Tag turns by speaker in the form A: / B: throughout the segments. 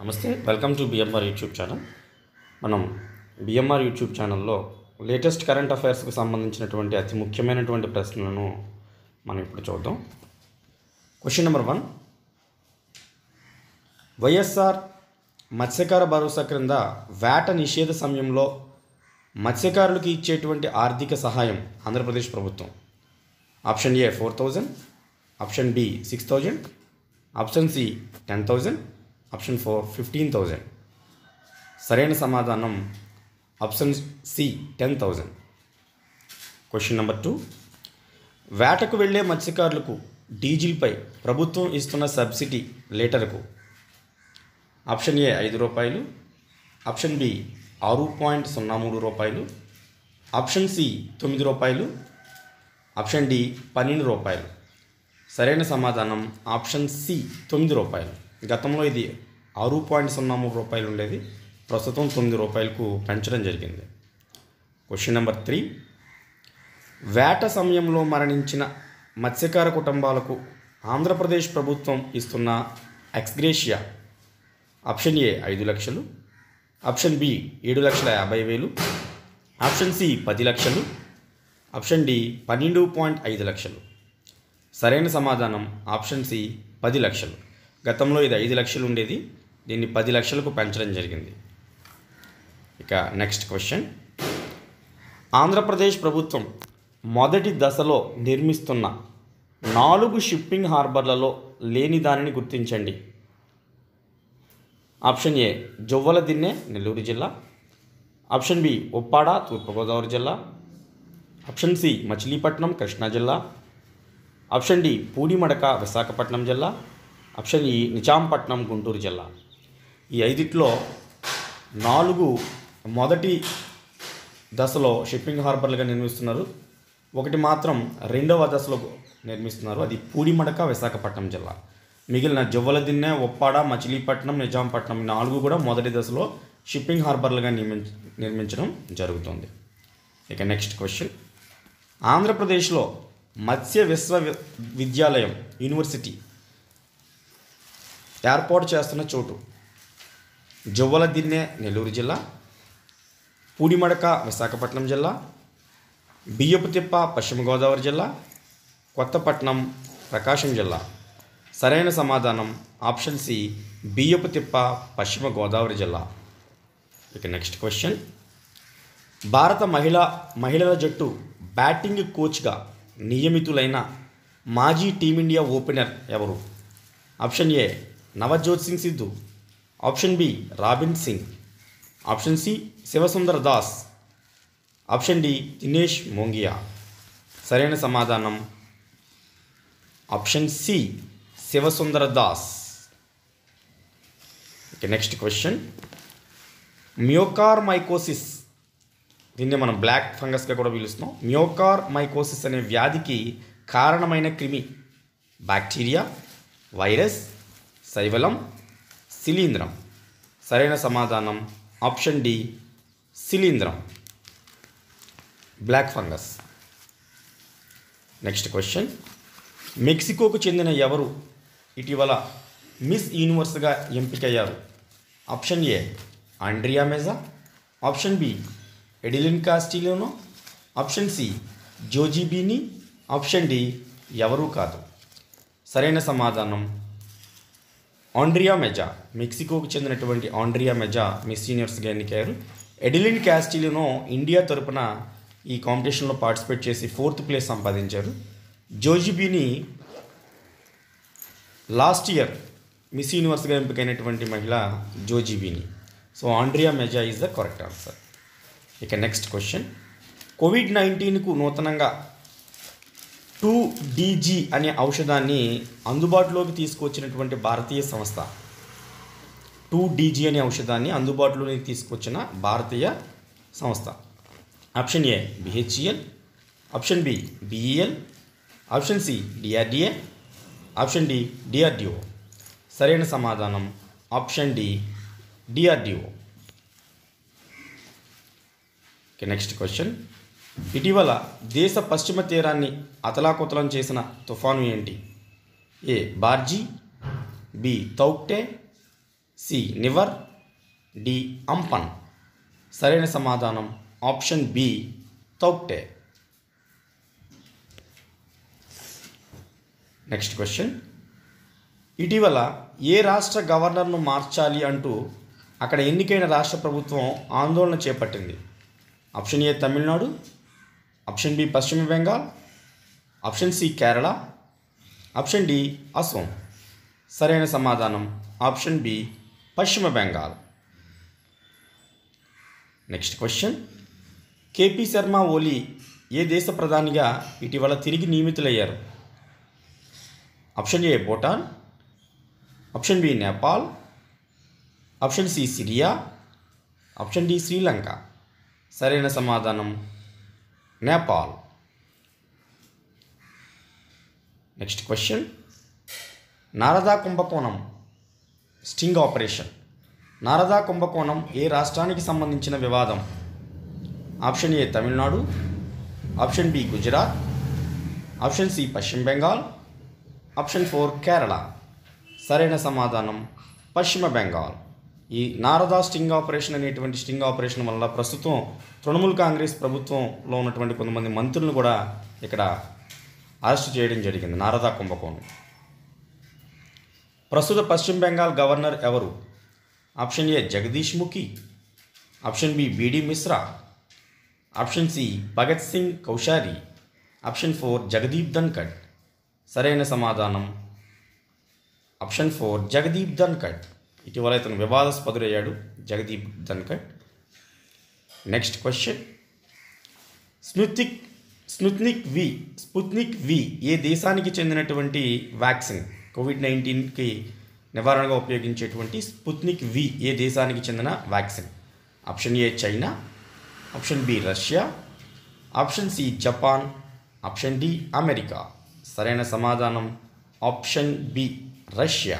A: నమస్తే welcome to BMR YouTube channel మనం BMR YouTube ఛానల్లో లేటెస్ట్ కరెంట్ అఫైర్స్కి సంబంధించినటువంటి అతి ముఖ్యమైనటువంటి ప్రశ్నలను మనం ఇప్పుడు చూద్దాం క్వశ్చన్ నెంబర్ వన్ వైఎస్ఆర్ మత్స్యకార భరోసా క్రింద వేట నిషేధ సమయంలో మత్స్యకారులకు ఇచ్చేటువంటి ఆర్థిక సహాయం ఆంధ్రప్రదేశ్ ప్రభుత్వం option A four thousand option B six thousand option C ten thousand option four fifteen thousand సరైన సమాధానం option C ten thousand question number two వేటకు వెళ్ళే మత్స్యకారులకు డీజిల్పై ప్రభుత్వం ఇస్తున్న సబ్సిడీ లీటర్కు ఆప్షన్ ఏ ఐదు రూపాయలు ఆప్షన్ బి ఆరు పాయింట్ సున్నా మూడు రూపాయలు ఆప్షన్ సి తొమ్మిది రూపాయలు ఆప్షన్ డి పన్నెండు రూపాయలు సరైన సమాధానం ఆప్షన్ సి తొమ్మిది రూపాయలు గతంలో ఇది ఆరు పాయింట్ సున్నా మూడు రూపాయలు ఉండేది ప్రస్తుతం తొమ్మిది రూపాయలకు పెంచడం జరిగింది క్వశ్చన్ నెంబర్ త్రీ వేట సమయంలో మరణించిన మత్స్యకార కుటుంబాలకు ఆంధ్రప్రదేశ్ ప్రభుత్వం ఇస్తున్న ఎక్స్గ్రేషియా ఆప్షన్ ఏ ఐదు లక్షలు ఆప్షన్ బి ఏడు లక్షల యాభై వేలు ఆప్షన్ సి పది లక్షలు ఆప్షన్ డి పన్నెండు పాయింట్ ఐదు లక్షలు సరైన సమాధానం ఆప్షన్ సి పది లక్షలు గతంలో ఇది ఐదు లక్షలు ఉండేది దీన్ని పది లక్షలకు పెంచడం జరిగింది ఇక నెక్స్ట్ క్వశ్చన్ ఆంధ్రప్రదేశ్ ప్రభుత్వం మొదటి దశలో నిర్మిస్తున్న నాలుగు షిప్పింగ్ హార్బర్లలో లేని దానిని గుర్తించండి ఆప్షన్ ఏ జొవ్వల దిన్నె నెల్లూరు జిల్లా ఆప్షన్ బి ఉప్పాడ తూర్పుగోదావరి జిల్లా ఆప్షన్ సి మచిలీపట్నం కృష్ణా జిల్లా ఆప్షన్ డి పూడిమడక విశాఖపట్నం జిల్లా ఆప్షన్ ఈ నిజాంపట్నం గుంటూరు జిల్లా ఈ ఐదిట్లో నాలుగు మొదటి దశలో షిప్పింగ్ హార్బర్లుగా నిర్మిస్తున్నారు ఒకటి మాత్రం రెండవ దశలో నిర్మిస్తున్నారు అది పూడిమడక విశాఖపట్నం జిల్లా మిగిలిన జవ్వల దిన్నె ఉప్పాడ మచిలీపట్నం నిజాంపట్నం ఈ నాలుగు కూడా మొదటి దశలో షిప్పింగ్ హార్బర్లుగా నిర్మించ నిర్మించడం జరుగుతుంది ఇక నెక్స్ట్ క్వశ్చన్ ఆంధ్రప్రదేశ్లో మత్స్య విశ్వ విద్యాలయం యూనివర్సిటీ ఏర్పాటు చేస్తున్న చోటు జవ్వల దిన్నె నెల్లూరు జిల్లా పూడిమడక విశాఖపట్నం జిల్లా బియ్యపు తిప్ప పశ్చిమ గోదావరి జిల్లా కొత్తపట్నం ప్రకాశం జిల్లా సరైన సమాధానం ఆప్షన్ సి బియ్యపు తిప్ప పశ్చిమ గోదావరి జిల్లా ఇక నెక్స్ట్ క్వశ్చన్ భారత మహిళా మహిళల జట్టు బ్యాటింగ్ కోచ్గా నియమితులైన మాజీ టీమిండియా ఓపెనర్ ఎవరు option A Navjot Singh Sidhu option B Robin Singh option C Sivasundar Das option D Dinesh Mongia సరైన సమాధానం ఆప్షన్ సి శివసుందర దాస్ ఇక నెక్స్ట్ క్వశ్చన్ మ్యోకార్ మైకోసిస్ దీన్ని మనం బ్లాక్ ఫంగస్గా కూడా పిలుస్తున్నాం మ్యోకార్ మైకోసిస్ అనే వ్యాధికి కారణమైన క్రిమి బ్యాక్టీరియా వైరస్ శైవలం శిలీంద్రం సరైన సమాధానం ఆప్షన్ డి శిలీంద్రం బ్లాక్ ఫంగస్ నెక్స్ట్ క్వశ్చన్ మెక్సికోకు చెందిన ఎవరు ఇటీవల మిస్ యూనివర్స్గా ఎంపికయ్యారు option A Andrea Meza option B Adline Castelino option C Zozibini option D ఎవరూ కాదు సరైన సమాధానం ఆండ్రియా మెజా మెక్సికోకు చెందినటువంటి ఆండ్రియా మెజా మిస్ యూనివర్స్గా ఎన్నికయ్యారు ఎడిలిన్ క్యాస్టిలినో ఇండియా తరపున ఈ కాంపిటీషన్లో పార్టిసిపేట్ చేసి ఫోర్త్ ప్లేస్ సంపాదించారు జోజిబీని లాస్ట్ ఇయర్ మిస్ యూనివర్స్గా ఎంపికైనటువంటి మహిళ Zozibini so Andrea Meza is the correct answer ఇక నెక్స్ట్ క్వశ్చన్ కోవిడ్ నైన్టీన్కు నూతనంగా టూ డీజీ అనే ఔషధాన్ని అందుబాటులోకి తీసుకొచ్చినటువంటి భారతీయ సంస్థ టూ డీజీ అనే ఔషధాన్ని అందుబాటులోకి తీసుకొచ్చిన భారతీయ సంస్థ option A BHEL option B BEL option C DRDA option D DRDO సరైన సమాధానం option D DRDO next question ఇటీవల దేశ పశ్చిమ తీరాన్ని అతలాకుతలం చేసిన తుఫాను ఏంటి A barge B Tauktae C Nivar D Amphan సరైన సమాధానం option B Tauktae next question ఇటీవల ఏ రాష్ట్ర గవర్నర్ను మార్చాలి అంటూ అక్కడ ఎన్నికైన రాష్ట్ర ప్రభుత్వం ఆందోళన చేపట్టింది option A Tamil Nadu option B పశ్చిమ Bengal option C Kerala option D Assam సరైన సమాధానం ఆప్షన్ బి పశ్చిమ బెంగాల్ నెక్స్ట్ క్వశ్చన్ కేపీ శర్మ ఓలీ ఏ దేశ ప్రధానిగా ఇటీవల తిరిగి నియమితులయ్యారు option A Bhutan option B Nepal option C Syria option D Sri Lanka సరైన సమాధానం నేపాల్ నెక్స్ట్ క్వశ్చన్ నారదా కుంభకోణం స్టింగ్ ఆపరేషన్ నారదా కుంభకోణం ఏ రాష్ట్రానికి సంబంధించిన వివాదం option A Tamil Nadu option B Gujarat option C పశ్చిమ బెంగాల్ ఆప్షన్ ఫోర్ కేరళ సరైన సమాధానం పశ్చిమ బెంగాల్ ఈ నారదా స్టింగ్ ఆపరేషన్ అనేటువంటి స్టింగ్ ఆపరేషన్ వల్ల ప్రస్తుతం తృణమూల్ కాంగ్రెస్ ప్రభుత్వంలో ఉన్నటువంటి కొంతమంది మంత్రులను కూడా ఇక్కడ అరెస్ట్ చేయడం జరిగింది నారదా కుంభకోణం ప్రస్తుత పశ్చిమ బెంగాల్ గవర్నర్ ఎవరు option A Jagdish Mukhi option B B D Mishra option C Bhagat Singh Koshyari option four Jagdeep Dhankhar సరైన సమాధానం ఆప్షన్ ఫోర్ జగదీప్ ధన్కడ్ ఇటీవల ఇతను వివాదాస్పదుడయ్యాడు జగదీప్ ధన్కడ్ నెక్స్ట్ క్వశ్చన్ స్నుతిక్ స్నుత్నిక్ వి స్పుత్నిక్ వి ఏ దేశానికి చెందినటువంటి వ్యాక్సిన్ కోవిడ్ నైన్టీన్కి నివారణగా ఉపయోగించేటువంటి స్పుత్నిక్ వి ఏ దేశానికి చెందిన vaccine option A China option B Russia option C Japan option D America సరైన సమాధానం option B Russia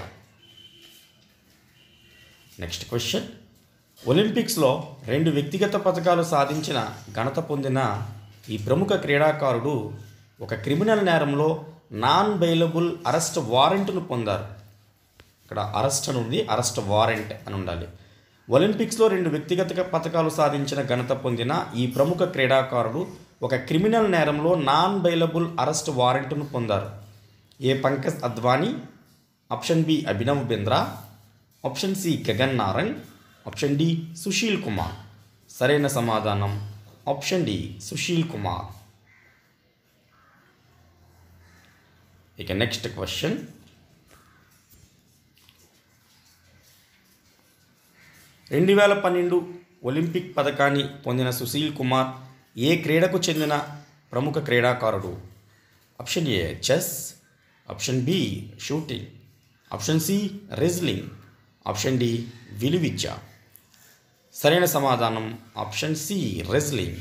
A: next question ఒలింపిక్స్లో రెండు వ్యక్తిగత పథకాలు సాధించిన ఘనత పొందిన ఈ ప్రముఖ క్రీడాకారుడు ఒక క్రిమినల్ నేరంలో నాన్ బెయిలబుల్ అరెస్ట్ వారెంట్ను పొందారు ఇక్కడ అరెస్ట్ అని ఉంది అరెస్ట్ వారెంట్ అని ఉండాలి ఒలింపిక్స్లో రెండు వ్యక్తిగత పథకాలు సాధించిన ఘనత పొందిన ఈ ప్రముఖ క్రీడాకారుడు ఒక క్రిమినల్ నేరంలో నాన్ బెయిలబుల్ అరెస్ట్ వారెంట్ను పొందారు A Pankaj Advani option B Abhinav Bindra option C Gagan Narang option D Sushil Kumar సరైన సమాధానం ఆప్షన్ డి సుశీల్ కుమార్ ఇక నెక్స్ట్ క్వశ్చన్ రెండు వేల పన్నెండు ఒలింపిక్ పథకాన్ని పొందిన సుశీల్ కుమార్ ఏ క్రీడకు చెందిన ప్రముఖ క్రీడాకారుడు option A chess option B shooting option C wrestling option D విలువిద్య సరైన సమాధానం option C wrestling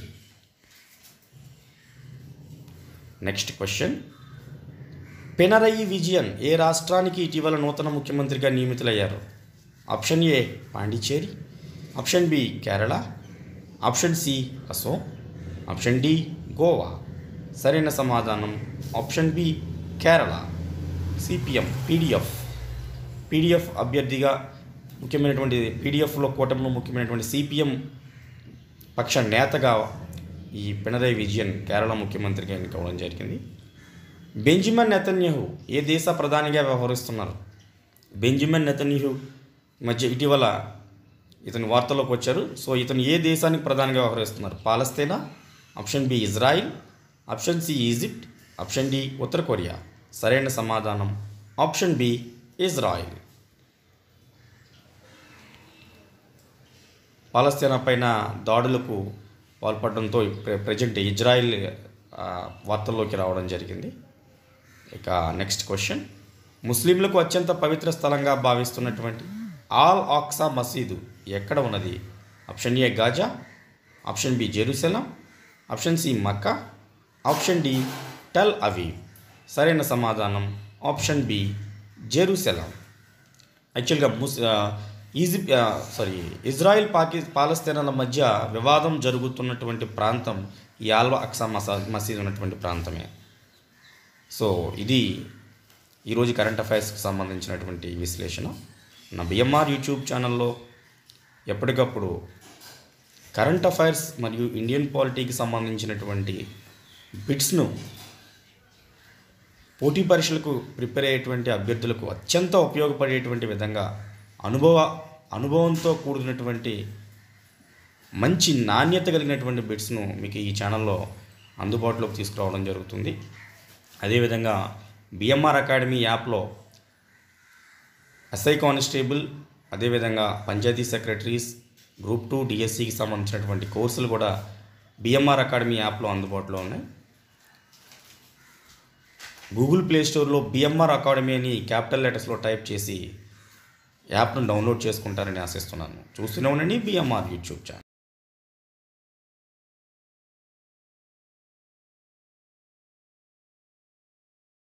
A: next question Pinarayi Vijayan ఏ రాష్ట్రానికి ఇటీవల నూతన ముఖ్యమంత్రిగా నియమితులయ్యారు option A Pondicherry option B Kerala option C Assam option D Goa సరైన సమాధానం option B Kerala CPM PDF PDF అభ్యర్థిగా ముఖ్యమైనటువంటి పీడిఎఫ్లో కూటమిలో ముఖ్యమైనటువంటి సిపిఎం పక్ష నేతగా ఈ పినరయ్ విజయన్ కేరళ ముఖ్యమంత్రిగా ఎన్నికవడం జరిగింది బెంజమిన్ నెతన్యాహు ఏ దేశ ప్రధానిగా వ్యవహరిస్తున్నారు బెంజమిన్ నెతన్యాహు మధ్య ఇటీవల ఇతని వార్తల్లోకి వచ్చారు సో ఇతను ఏ దేశానికి ప్రధానిగా వ్యవహరిస్తున్నారు Palestine option B Israel option C Egypt option D ఉత్తర కొరియా సరైన సమాధానం ఆప్షన్ బి ఇజ్రాయిల్ పాలస్తీనా పైన దాడులకు పాల్పడడంతో ప్రె- ప్రజెంట్ ఇజ్రాయిల్ ఆ, వార్తల్లోకి రావడం జరిగింది ఇక నెక్స్ట్ క్వశ్చన్ ముస్లింలకు అత్యంత పవిత్ర స్థలంగా భావిస్తున్నటువంటి ఆల్ ఆక్సా మసీదు ఎక్కడ ఉన్నది option A Gaza option B Jerusalem option C Mecca option D Tel Aviv సరైన సమాధానం ఆప్షన్ బి జెరూసలం యాక్చువల్గా ముస్ ఆ, ఈజిప్ట్ ఆ, సారీ ఇజ్రాయెల్ పాకి పాలస్తీనాల మధ్య వివాదం జరుగుతున్నటువంటి ప్రాంతం ఈ ఆల్వా అక్సా మసా మసీద్ ఉన్నటువంటి ప్రాంతమే సో ఇది ఈరోజు కరెంట్ అఫైర్స్కి సంబంధించినటువంటి విశ్లేషణ నా బిఎంఆర్ యూట్యూబ్ ఛానల్లో ఎప్పటికప్పుడు కరెంట్ అఫైర్స్ మరియు ఇండియన్ పాలిటీకి సంబంధించినటువంటి బిట్స్ను పోటీ పరీక్షలకు ప్రిపేర్ అయ్యేటువంటి అభ్యర్థులకు అత్యంత ఉపయోగపడేటువంటి విధంగా అనుభవ అనుభవంతో కూడినటువంటి మంచి నాణ్యత కలిగినటువంటి బిట్స్ను మీకు ఈ ఛానల్లో అందుబాటులోకి తీసుకురావడం జరుగుతుంది అదేవిధంగా బిఎంఆర్ అకాడమీ యాప్లో ఎస్ఐ కానిస్టేబుల్ అదేవిధంగా పంచాయతీ సెక్రటరీస్ గ్రూప్ టూ డిఎస్సికి సంబంధించినటువంటి కోర్సులు కూడా బిఎంఆర్ అకాడమీ యాప్లో అందుబాటులో ఉన్నాయి గూగుల్ ప్లే స్టోర్లో బిఎంఆర్ అకాడమీ అని క్యాపిటల్ లెటర్స్లో టైప్ చేసి యాప్ను డౌన్లోడ్ చేసుకుంటారని ఆశిస్తున్నాను చూస్తూనే ఉండండి బిఎంఆర్ యూట్యూబ్ ఛానల్